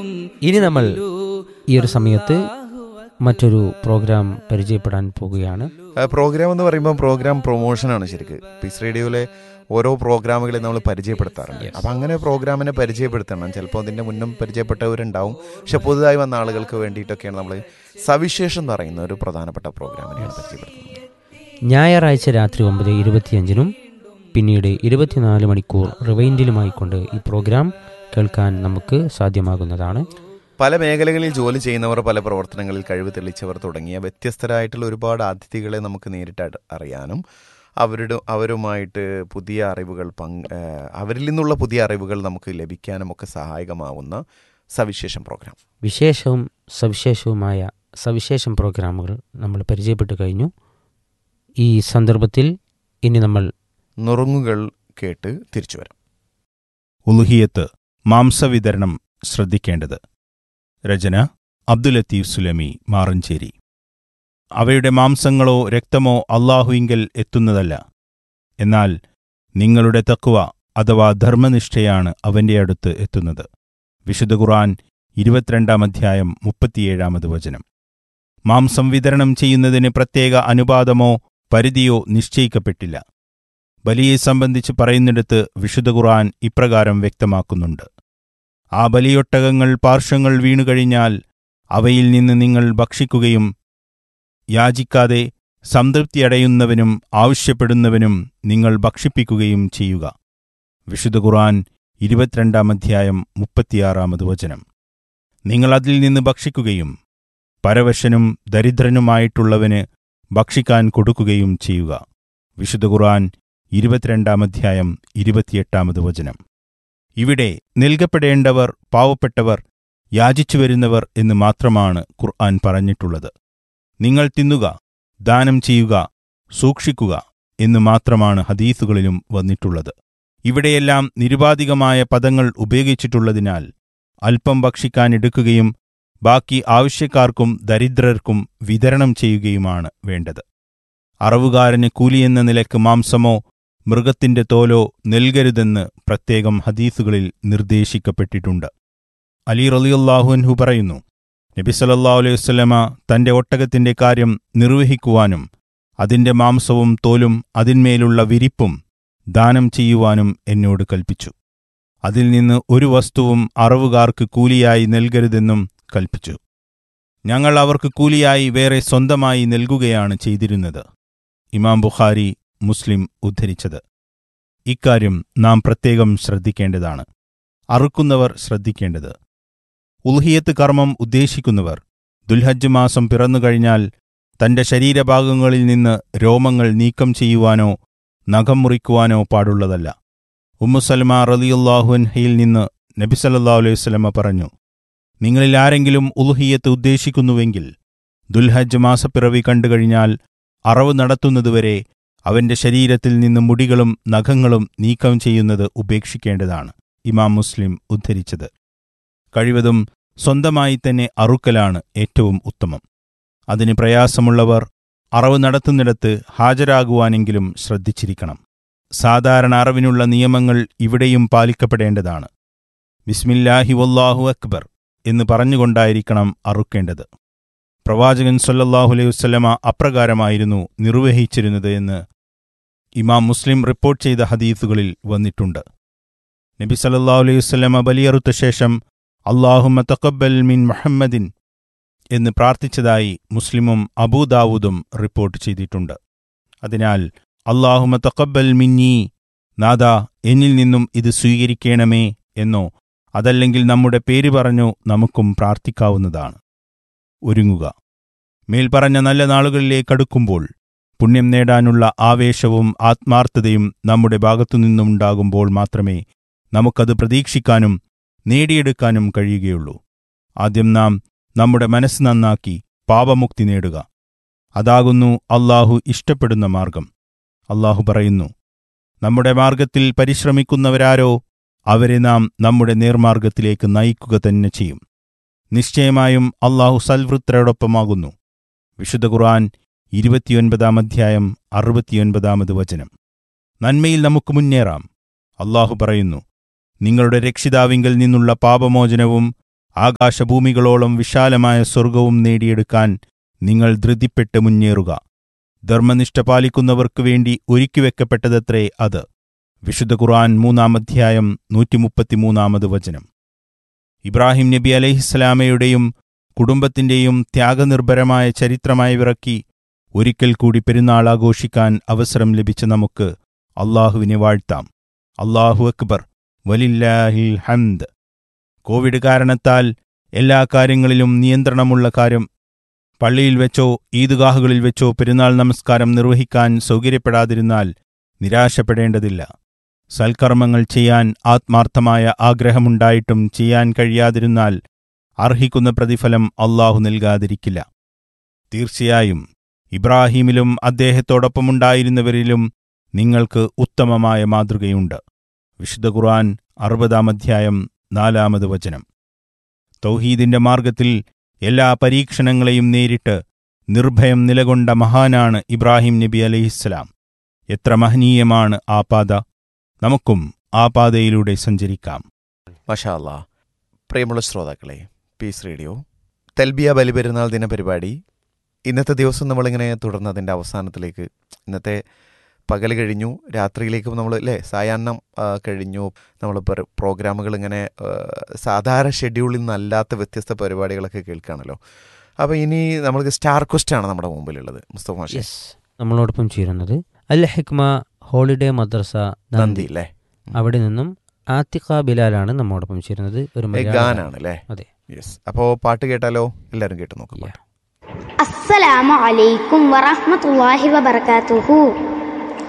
ഇനി നമ്മൾ ഈ ഒരു സമയത്ത് മറ്റൊരു പ്രോഗ്രാം പരിചയപ്പെടാൻ പോകുകയാണ് ആ, പ്രോഗ്രാം എന്ന് പറയുമ്പോൾ പ്രോഗ്രാം പ്രൊമോഷനാണ് ശരിക്ക് പീസ് റേഡിയോയിലെ ഓരോ പ്രോഗ്രാമുകളെ നമ്മൾ പരിചയപ്പെടുത്താറുണ്ട് അപ്പം അങ്ങനെ പ്രോഗ്രാമിനെ പരിചയപ്പെടുത്തണം ചിലപ്പോൾ അതിൻ്റെ മുന്നും പരിചയപ്പെട്ടവരുണ്ടാവും പക്ഷെ പുതുതായി വന്ന ആളുകൾക്ക് വേണ്ടിയിട്ടൊക്കെയാണ് നമ്മൾ സവിശേഷം എന്ന് പറയുന്ന ഒരു പ്രധാനപ്പെട്ട പ്രോഗ്രാമിനെയാണ് പരിചയപ്പെടുത്തുന്നത് ഞായറാഴ്ച രാത്രി ഒമ്പത് ഇരുപത്തിയഞ്ചിനും പിന്നീട് ഇരുപത്തിനാല് മണിക്കൂർ റിവൈൻഡിലുമായിക്കൊണ്ട് ഈ പ്രോഗ്രാം കേൾക്കാൻ നമുക്ക് സാധ്യമാകുന്നതാണ് പല മേഖലകളിൽ ജോലി ചെയ്യുന്നവർ പല പ്രവർത്തനങ്ങളിൽ കഴിവ് തെളിയിച്ചവർ തുടങ്ങിയ വ്യത്യസ്തരായിട്ടുള്ള ഒരുപാട് അതിഥികളെ നമുക്ക് നേരിട്ട് അട- അറിയാനും അവരുടെ അവരുമായിട്ട് പുതിയ അറിവുകൾ പങ്ക് ഏഹ് അവരിൽ നിന്നുള്ള പുതിയ അറിവുകൾ നമുക്ക് ലഭിക്കാനും ഒക്കെ സഹായകമാവുന്ന സവിശേഷം പ്രോഗ്രാം വിശേഷവും സവിശേഷവുമായ സവിശേഷം പ്രോഗ്രാമുകൾ നമ്മൾ പരിചയപ്പെട്ടു കഴിഞ്ഞു ഈ സന്ദർഭത്തിൽ ഇനി നമ്മൾ നുറുങ്ങുകൾ കേട്ട് തിരിച്ചു വരാം ഉലുഹിയത്ത് മാംസവിതരണം ശ്രദ്ധിക്കേണ്ടത് രചന അബ്ദുൽ ലത്തീഫ് സുലമി മാറഞ്ചേരി അവയുടെ മാംസങ്ങളോ രക്തമോ അള്ളാഹുവിങ്കൽ എത്തുന്നതല്ല എന്നാൽ നിങ്ങളുടെ തക്കുവ അഥവാ ധർമ്മനിഷ്ഠയാണ് അവന്റെ അടുത്ത് എത്തുന്നത് വിശുദ്ധ ഖുർആൻ ഇരുപത്തിരണ്ടാം അധ്യായം മുപ്പത്തിയേഴാമത് വചനം മാംസം വിതരണം ചെയ്യുന്നതിന് പ്രത്യേക അനുപാതമോ പരിധിയോ നിശ്ചയിക്കപ്പെട്ടില്ല ബലിയെ സംബന്ധിച്ച് പറയുന്നിടത്ത് വിശുദ്ധ ഖുർആൻ ഇപ്രകാരം വ്യക്തമാക്കുന്നുണ്ട് ആ ബലിയൊട്ടകങ്ങൾ പാർശ്വങ്ങൾ വീണുകഴിഞ്ഞാൽ അവയിൽ നിന്ന് നിങ്ങൾ ഭക്ഷിക്കുകയും യാചിക്കാതെ സംതൃപ്തിയടയുന്നവനും ആവശ്യപ്പെടുന്നവനും നിങ്ങൾ ഭക്ഷിപ്പിക്കുകയും ചെയ്യുക വിശുദ്ധ ഖുർആൻ ഇരുപത്തിരണ്ടാം അധ്യായം മുപ്പത്തിയാറാമത് വചനം നിങ്ങൾ അതിൽ നിന്ന് ഭക്ഷിക്കുകയും പരവശനും ദരിദ്രനുമായിട്ടുള്ളവന് ഭക്ഷിക്കാൻ കൊടുക്കുകയും ചെയ്യുക വിശുദ്ധ ഖുർആൻ ഇരുപത്തിരണ്ടാം അധ്യായം ഇരുപത്തിയെട്ടാമത് വചനം ഇവിടെ നൽകപ്പെടേണ്ടവർ പാവപ്പെട്ടവർ യാചിച്ചു വരുന്നവർ എന്ന് മാത്രമാണ് ഖുർആൻ പറഞ്ഞിട്ടുള്ളത് നിങ്ങൾ തിന്നുക ദാനം ചെയ്യുക സൂക്ഷിക്കുക എന്ന് മാത്രമാണ് ഹദീസുകളിലും വന്നിട്ടുള്ളത് ഇവിടെയെല്ലാം നിരുപാധികമായ പദങ്ങൾ ഉപയോഗിച്ചിട്ടുള്ളതിനാൽ അല്പം ഭക്ഷിക്കാൻ എടുക്കുകയും ബാക്കി ആവശ്യക്കാർക്കും ദരിദ്രർക്കും വിതരണം ചെയ്യുകയുമാണ് വേണ്ടത് അറവുകാരന് കൂലിയെന്ന നിലക്ക് മാംസമോ മൃഗത്തിന്റെ തോലോ നൽകരുതെന്ന് പ്രത്യേകം ഹദീസുകളിൽ നിർദ്ദേശിക്കപ്പെട്ടിട്ടുണ്ട് അലി റലിയുല്ലാഹുൻഹു പറയുന്നു നബി സല്ലല്ലാഹു അലൈഹി വസല്ലമ തന്റെ ഒട്ടകത്തിന്റെ കാര്യം നിർവഹിക്കുവാനും അതിന്റെ മാംസവും തോലും അതിന്മേലുള്ള വിരിപ്പും ദാനം ചെയ്യുവാനും എന്നോട് കൽപ്പിച്ചു അതിൽ നിന്ന് ഒരു വസ്തുവും അറവുകാർക്ക് കൂലിയായി നൽകരുതെന്നും കൽപ്പിച്ചു ഞങ്ങൾ അവർക്ക് കൂലിയായി വേറെ സ്വന്തമായി നൽകുകയാണ് ചെയ്തിരുന്നത് ഇമാം ബുഖാരി മുസ്ലിം ഉദ്ധരിച്ചത് ഇക്കാര്യം നാം പ്രത്യേകം ശ്രദ്ധിക്കേണ്ടതാണ് അറുക്കുന്നവർ ശ്രദ്ധിക്കേണ്ടത് ഉൽഹിയത്ത് കർമ്മം ഉദ്ദേശിക്കുന്നവർ ദുൽഹജ്ജ് മാസം പിറന്നുകഴിഞ്ഞാൽ തന്റെ ശരീരഭാഗങ്ങളിൽ നിന്ന് രോമങ്ങൾ നീക്കം ചെയ്യുവാനോ നഖം മുറിക്കുവാനോ പാടുള്ളതല്ല ഉമ്മുസൽമ റലിയുല്ലാഹുൻഹയിൽ നിന്ന് നബിസല്ലാ അലൈഹി സ്വലമ പറഞ്ഞു നിങ്ങളിൽ ആരെങ്കിലും ഉൽഹിയത്ത് ഉദ്ദേശിക്കുന്നുവെങ്കിൽ ദുൽഹജ്ജ് മാസപ്പിറവി കണ്ടുകഴിഞ്ഞാൽ അറവ് നടത്തുന്നതുവരെ അവന്റെ ശരീരത്തിൽ നിന്ന് മുടികളും നഖങ്ങളും നീക്കം ചെയ്യുന്നത് ഉപേക്ഷിക്കേണ്ടതാണ് ഇമാം മുസ്ലിം ഉദ്ധരിച്ചത് കഴിവതും സ്വന്തമായി തന്നെ അറുക്കലാണ് ഏറ്റവും ഉത്തമം അതിന് പ്രയാസമുള്ളവർ അറവ് നടത്തുന്നിടത്ത് ഹാജരാകുവാനെങ്കിലും ശ്രദ്ധിച്ചിരിക്കണം സാധാരണ അറിവിനുള്ള നിയമങ്ങൾ ഇവിടെയും പാലിക്കപ്പെടേണ്ടതാണ് ബിസ്മില്ലാഹി വല്ലാഹു അക്ബർ എന്ന് പറഞ്ഞുകൊണ്ടായിരിക്കണം അറുക്കേണ്ടത് പ്രവാചകൻ സല്ലല്ലാഹു അലൈഹി വസല്ലമ അപ്രകാരമായിരുന്നു നിർവഹിച്ചിരുന്നത് എന്ന് ഇമാം മുസ്ലിം റിപ്പോർട്ട് ചെയ്ത ഹദീസുകളിൽ വന്നിട്ടുണ്ട് നബി സല്ലല്ലാഹു അലൈഹി വസല്ലമ ബലിയറുത്ത ശേഷം അള്ളാഹുമ്മ തഖബ്ബൽ മിൻ മുഹമ്മദിൻ എന്ന് പ്രാർത്ഥിച്ചതായി മുസ്ലിമും അബൂദാവൂദും റിപ്പോർട്ട് ചെയ്തിട്ടുണ്ട് അതിനാൽ അള്ളാഹുമ തഖബ്ബൽ മിന്നീ നാദ എന്നിൽ നിന്നും ഇത് സ്വീകരിക്കണമേ എന്നോ അതല്ലെങ്കിൽ നമ്മുടെ പേര് പറഞ്ഞോ നമുക്കും പ്രാർത്ഥിക്കാവുന്നതാണ് ഒരുങ്ങുക മേൽപ്പറഞ്ഞ നല്ല നാളുകളിലേക്കടുക്കുമ്പോൾ പുണ്യം നേടാനുള്ള ആവേശവും ആത്മാർത്ഥതയും നമ്മുടെ ഭാഗത്തുനിന്നുണ്ടാകുമ്പോൾ മാത്രമേ നമുക്കത് പ്രതീക്ഷിക്കാനും നേടിയെടുക്കാനും കഴിയുകയുള്ളൂ ആദ്യം നാം നമ്മുടെ മനസ്സ് നന്നാക്കി പാപമുക്തി നേടുക അതാകുന്നു അള്ളാഹു ഇഷ്ടപ്പെടുന്ന മാർഗം അള്ളാഹു പറയുന്നു നമ്മുടെ മാർഗത്തിൽ പരിശ്രമിക്കുന്നവരാരോ അവരെ നാം നമ്മുടെ നേർമാർഗത്തിലേക്ക് നയിക്കുക തന്നെ ചെയ്യും നിശ്ചയമായും അള്ളാഹു സൽവൃത്തരോടൊപ്പമാകുന്നു വിശുദ്ധ ഖുർആൻ ഇരുപത്തിയൊൻപതാം അധ്യായം അറുപത്തിയൊൻപതാമത് വചനം നന്മയിൽ നമുക്ക് മുന്നേറാം അള്ളാഹു പറയുന്നു നിങ്ങളുടെ രക്ഷിതാവിങ്കൽ നിന്നുള്ള പാപമോചനവും ആകാശഭൂമികളോളം വിശാലമായ സ്വർഗവും നേടിയെടുക്കാൻ നിങ്ങൾ ധൃതിപ്പെട്ട് മുന്നേറുക ധർമ്മനിഷ്ഠ പാലിക്കുന്നവർക്കു വേണ്ടി ഒരുക്കിവെക്കപ്പെട്ടതത്രേ അത് വിശുദ്ധ ഖുർആൻ മൂന്നാം അധ്യായം നൂറ്റിമുപ്പത്തിമൂന്നാമത് വചനം ഇബ്രാഹിം നബി അലഹിസ്സലാമയുടെയും കുടുംബത്തിന്റെയും ത്യാഗനിർഭരമായ ചരിത്രമായി വിറക്കി ഒരിക്കൽ കൂടി പെരുന്നാൾ ആഘോഷിക്കാൻ അവസരം ലഭിച്ച നമുക്ക് അള്ളാഹുവിനെ വാഴ്ത്താം അള്ളാഹു അക്ബർ വലില്ലാഹിൽ ഹംദ് കോവിഡ് കാരണത്താൽ എല്ലാ കാര്യങ്ങളിലും നിയന്ത്രണമുള്ള കാര്യം പള്ളിയിൽ വെച്ചോ ഈദ്ഗാഹുകളിൽ വെച്ചോ പെരുന്നാൾ നമസ്കാരം നിർവഹിക്കാൻ സൗകര്യപ്പെടാതിരുന്നാൽ നിരാശപ്പെടേണ്ടതില്ല സൽക്കർമ്മങ്ങൾ ചെയ്യാൻ ആത്മാർത്ഥമായ ആഗ്രഹമുണ്ടായിട്ടും ചെയ്യാൻ കഴിയാതിരുന്നാൽ അർഹിക്കുന്ന പ്രതിഫലം അള്ളാഹു നൽകാതിരിക്കില്ല തീർച്ചയായും ഇബ്രാഹീമിലും അദ്ദേഹത്തോടൊപ്പമുണ്ടായിരുന്നവരിലും നിങ്ങൾക്ക് ഉത്തമമായ മാതൃകയുണ്ട് വിശുദ്ധ ഖുർആൻ അറുപതാം അധ്യായം നാലാമത് വചനം തൗഹീദിന്റെ മാർഗത്തിൽ എല്ലാ പരീക്ഷണങ്ങളെയും നേരിട്ട് നിർഭയം നിലകൊണ്ട മഹാനാണ് ഇബ്രാഹിം നബി അലൈഹിസ്സലാം എത്ര മഹനീയമാണ് ആ പാത നമുക്കും ആ പാതയിലൂടെ സഞ്ചരിക്കാം മഷാ അല്ലാ പ്രിയമുള്ള ശ്രോതാക്കളെ പീസ് റേഡിയോ തെൽബിയ ബലിപെരുന്നാൾ ദിന പരിപാടി ഇന്നത്തെ ദിവസം നമ്മളിങ്ങനെ തുടർന്ന് അതിൻ്റെ അവസാനത്തിലേക്ക് ഇന്നത്തെ പകൽ കഴിഞ്ഞു രാത്രിയിലേക്കും നമ്മൾ അല്ലേ സായാഹ്നം ആ, കഴിഞ്ഞു നമ്മൾ പ്രോഗ്രാമുകൾ ഇങ്ങനെ ആ, സാധാരണ ഷെഡ്യൂളിൽ നിന്നല്ലാത്ത വ്യത്യസ്ത പരിപാടികളൊക്കെ കേൾക്കുകയാണല്ലോ അപ്പോൾ ഇനി നമ്മൾക്ക് സ്റ്റാർ ക്വസ്റ്റ് ആണ് നമ്മുടെ മുമ്പിലുള്ളത് മുസ്തഫ മാഷെ യെസ് നമ്മളോടൊപ്പം ചേരുന്നത് അൽ ഹിക്മ ഹോളിഡേ മദ്രസ നന്ദി നന്ദി അല്ലേ അവിടെ നിന്നും ആത്തിഖ ബിലാലാണ് നമ്മോടൊപ്പം ചേരുന്നത് ഒരു ഏ, മലയാള ഗാനാണ് അല്ലേ അതെ യെസ് അപ്പോൾ പാട്ട് കേട്ടാലോ എല്ലാവരും കേട്ട് നോക്കാം Yeah. പാട്ട് السلام عليكم ورحمة الله وبركاته